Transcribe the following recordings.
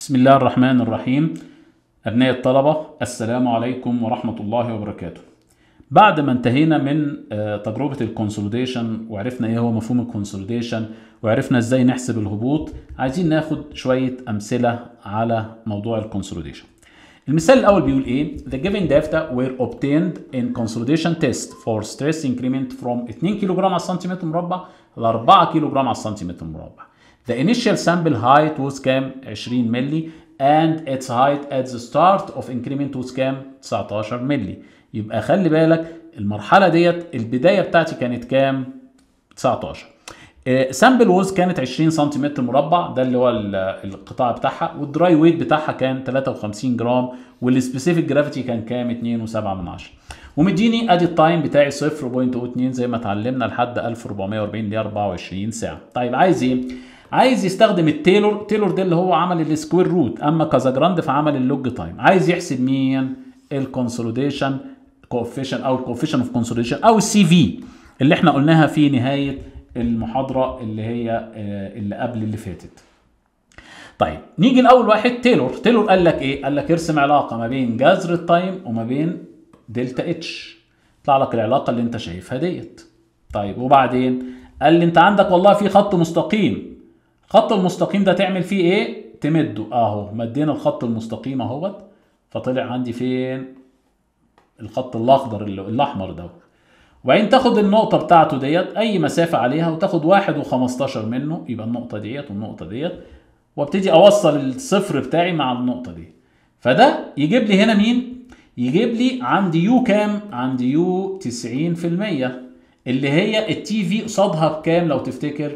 بسم الله الرحمن الرحيم أبناء الطلبة السلام عليكم ورحمة الله وبركاته بعد ما انتهينا من آه، تجربة الكونسوليديشن وعرفنا ايه هو مفهوم الكونسوليديشن وعرفنا ازاي نحسب الهبوط عايزين ناخد شوية أمثلة على موضوع الكونسوليديشن المثال الأول بيقول ايه The given data were obtained in consolidation test for stress increment from 2 كيلو جرام على السنتيمتر مربع ل 4 كيلو جرام على السنتيمتر مربع The initial sample height was كام 20 ملي and its height at the start of increment was كام 19 ملي يبقى خلي بالك المرحلة ديت البداية بتاعتي كانت كام 19 سامبل ووز كانت 20 سنتيمتر مربع ده اللي هو ال- القطاع بتاعها والدراي ويت بتاعها كان 53 جرام والسبيسيفيك جرافيتي كان كام 2.7 من 10 ومديني ادي التايم بتاعي 0.02 زي ما اتعلمنا لحد 1440 اللي هي 24 ساعه طيب عايز ايه عايز يستخدم التيلور تيلور ده اللي هو عمل السكوير روت اما كازاجراند فعمل اللوج تايم عايز يحسب مين الكونسوليديشن كوفيشن او الكوفيشن اوف كونسوليديشن او السي في اللي احنا قلناها في نهايه المحاضره اللي هي آه، اللي قبل اللي فاتت طيب نيجي لاول واحد تيلور تيلور قال لك ايه قال لك ارسم علاقه ما بين جذر التايم وما بين دلتا اتش يطلع لك العلاقه اللي انت شايفها ديت طيب وبعدين قال لي انت عندك والله في خط مستقيم الخط المستقيم ده تعمل فيه ايه تمده اهو مدينا الخط المستقيم اهوت فطلع عندي فين الخط الاخضر اللي الاحمر ده وبعدين تاخد النقطة بتاعته ديت أي مسافة عليها وتاخد واحد وخمستاشر منه يبقى النقطة ديت والنقطة ديت وابتدي أوصل الصفر بتاعي مع النقطة دي فده يجيب لي هنا مين؟ يجيب لي عندي يو كام؟ عندي يو 90% اللي هي التي في قصادها بكام لو تفتكر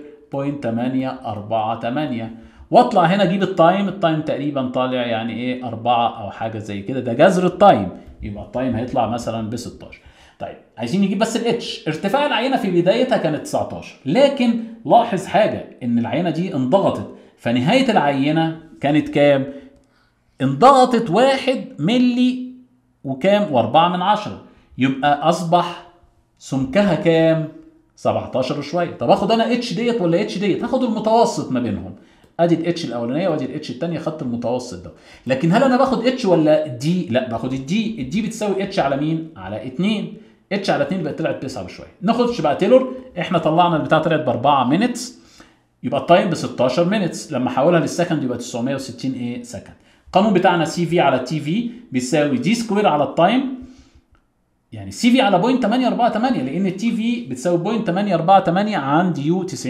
0.848 واطلع هنا اجيب التايم التايم تقريبا طالع يعني ايه 4 او حاجه زي كده ده جذر التايم يبقى التايم هيطلع مثلا ب 16 طيب عايزين نجيب بس الاتش ارتفاع العينه في بدايتها كانت 19 لكن لاحظ حاجه ان العينه دي انضغطت فنهايه العينه كانت كام انضغطت 1 ملي وكام و4 من عشرة يبقى اصبح سمكها كام 17 وشويه طب اخد انا اتش ديت ولا اتش ديت هاخد المتوسط ما بينهم ادي الاتش الاولانيه وادي الاتش الثانيه خدت المتوسط ده لكن هل انا باخد اتش ولا دي لا باخد الدي الدي بتساوي اتش على مين على 2 اتش على 2 بقت طلعت 9 بشويه ناخدش بقى تيلور احنا طلعنا البتاع طلعت ب 4 مينتس يبقى التايم ب 16 مينتس لما احولها للسكند يبقى 960 ايه سكند القانون بتاعنا سي في على تي في بيساوي دي سكوير على التايم يعني سي في على بوينت 848 لان التي في بتساوي بوينت 848 عند يو 90%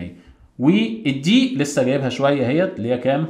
والدي لسه جايبها شويه اهيت اللي هي كام؟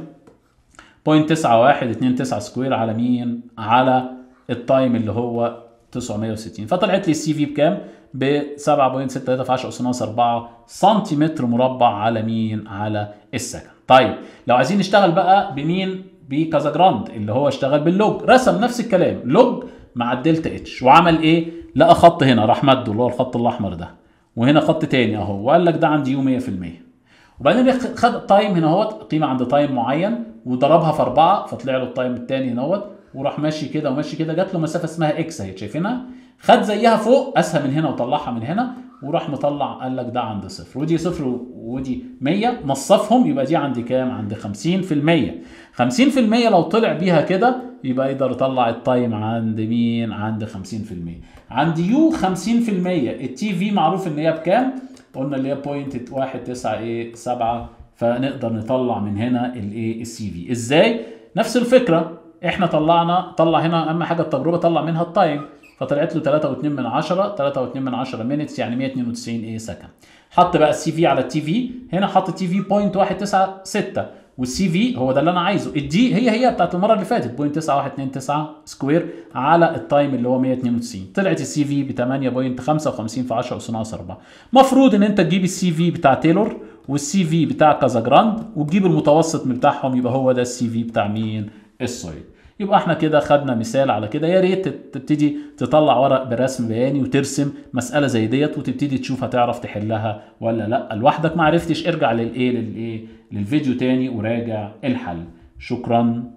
0.9129 سكوير على مين؟ على التايم اللي هو 960 فطلعت لي السي في بكام؟ ب 7.63 في 10 اس ناقص 4 سنتيمتر مربع على مين؟ على السكند. طيب لو عايزين نشتغل بقى بمين؟ بكازاجراند اللي هو اشتغل باللوج رسم نفس الكلام لوج مع الدلتا اتش وعمل ايه؟ لقى خط هنا راح مده اللي هو الخط الاحمر ده وهنا خط تاني اهو وقال لك ده عندي يو 100% وبعدين خد تايم هنا اهوت قيمه عند تايم معين وضربها في اربعه فطلع له التايم التاني هنا وراح ماشي كده وماشي كده جات له مسافه اسمها اكس اهي شايفينها خد زيها فوق قاسها من هنا وطلعها من هنا وراح مطلع قال لك ده عند صفر ودي صفر ودي 100 نصفهم يبقى دي عندي كام عند 50% 50% لو طلع بيها كده يبقى يقدر يطلع التايم عند مين عند 50% عند يو 50% التي في معروف ان هي بكام قلنا اللي هي بوينت 1 9 ايه 7 فنقدر نطلع من هنا الايه السي في ازاي نفس الفكره احنا طلعنا طلع هنا اهم حاجه التجربه طلع منها التايم فطلعت له 3.2 من 10 3.2 من 10 مينتس يعني 192 ايه سكند حط بقى السي في على التي في هنا حط تي في 0.196 والسي في هو ده اللي انا عايزه الدي هي هي بتاعت المره اللي فاتت 0.9129 سكوير على التايم اللي هو 192 طلعت السي في ب 8.55 في 10 اس ناقص 4 مفروض ان انت تجيب السي في بتاع تايلور والسي في بتاع كازاجراند وتجيب المتوسط من بتاعهم يبقى هو ده السي في بتاع مين السويد يبقى احنا كده خدنا مثال على كده يا ريت تبتدي تطلع ورق برسم بياني وترسم مساله زي ديت وتبتدي تشوف هتعرف تحلها ولا لا لوحدك ما عرفتش ارجع للايه للايه للفيديو تاني وراجع الحل شكرا